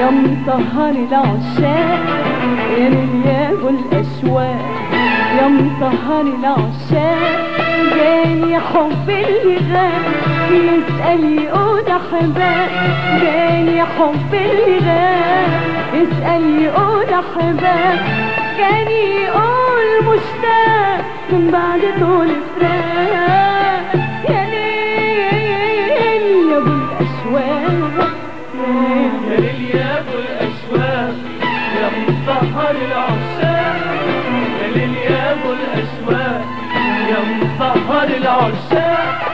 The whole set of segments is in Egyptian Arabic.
يا مطهر العشاق يا ليل يا ابو الاشواق يا مطهر العشاق جاني حب اللي غاب يسأل يقول احباب جاني حب اللي غاب يسأل يقول احباب كان يقول مشتاق من بعد طول فراق يا ليل يا ابو الاشواق يا ليل يا ابو الاشواق يا مطهر العشاق يا ليل يا ابو الاشواق يا مطهر العشاق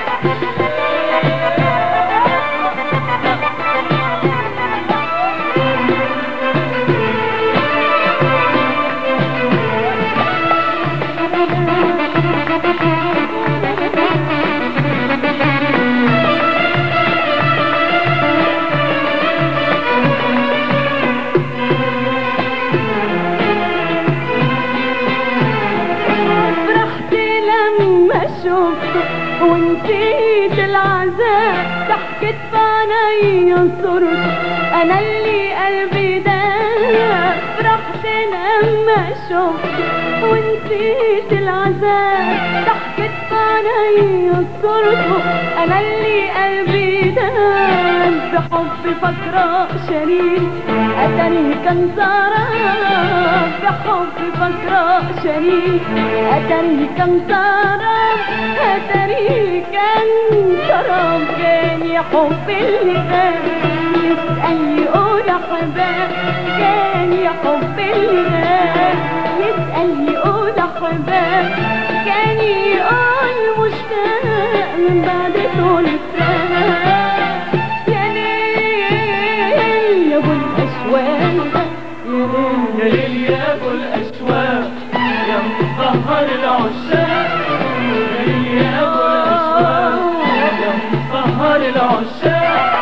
فرحت لما شفته ونسيت العذاب ضحكت في عينيا صرت انا اللي قلبي داب فرحت لما شفته ونسيت العذاب ضحكت في عينيا صرت انا اللي قلبي داب بحب فكرة شريك اتاني كان سراب بحب فكرة شريك اتاني كان سراب اتاني كان سراب كان يا حب اللي غاب يسأل يقول احباب كان يا حب اللي غاب يسأل يقول احباب كان يقول مشتاق من بعد طول السنة يا ليل يا ابو الاشواق يا ليل يا ليل يا ابو الاشواق يا مطهر العشاق يا ليل يا ابو الاشواق يا مطهر العشاق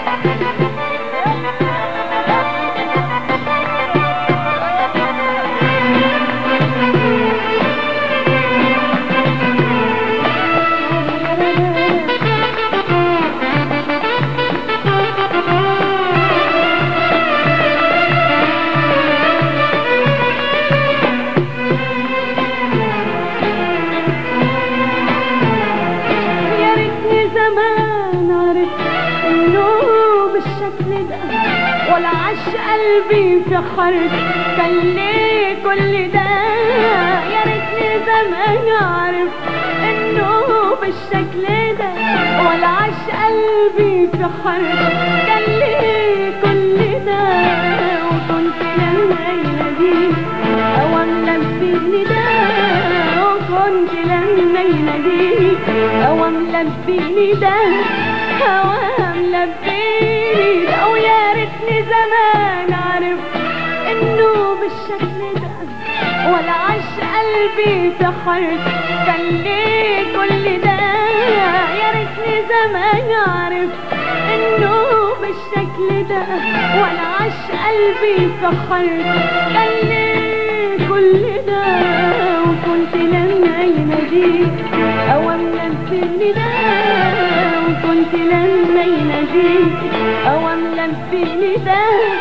يا ريتني زمان عرفت انه بالشكل ده ولا عاش قلبي في حرب كان ليه كل ده يا ريتني زمان عرفت انه بالشكل ده ولا عاش قلبي في حرب كان ليه كل ده وكنت لما يناديك اوام لبيني ده وكنت لما يناديك اوام لبيني ده اوام لبيني ده ويا ريتني زمان عرفت انه بالشكل ده ولا عاش قلبي في حرب كان ليه كل ده يا ريتني زمان عرفت انه بالشكل ده ولا عاش قلبي في حرب كان ليه كل ده وكنت لما يناديك اوام لبيني ده وكنت لما يناديك اوام لبيني ده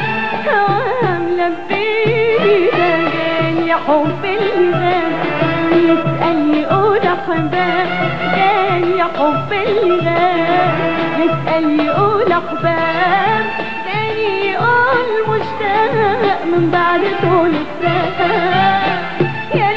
اوام لبيني ده كان يا حب اللي غاب يسأل يقول احباب كان يا حب اللي غاب يسأل يقول احباب كان يقول مشتاق من بعد طول السنة يا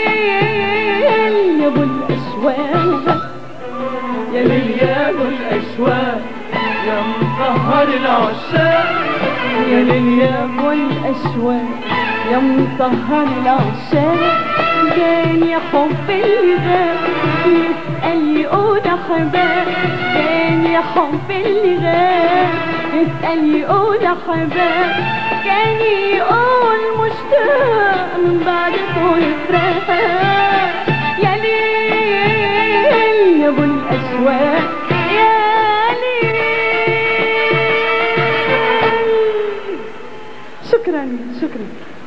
ليل يا ابو الاشواق يا ليل يا ابو الاشواق يا مطهر العشاق يا ليل يا ابو الاشواق يا مطهر العشاق كان يا حب اللي غاب يسأل يقول احباب كان يا حب اللي غاب يسأل يقول احباب كان يقول مشتاق من بعد طول فراق يا ليل يا ابو الاشواق يا ليل شكرا شكرا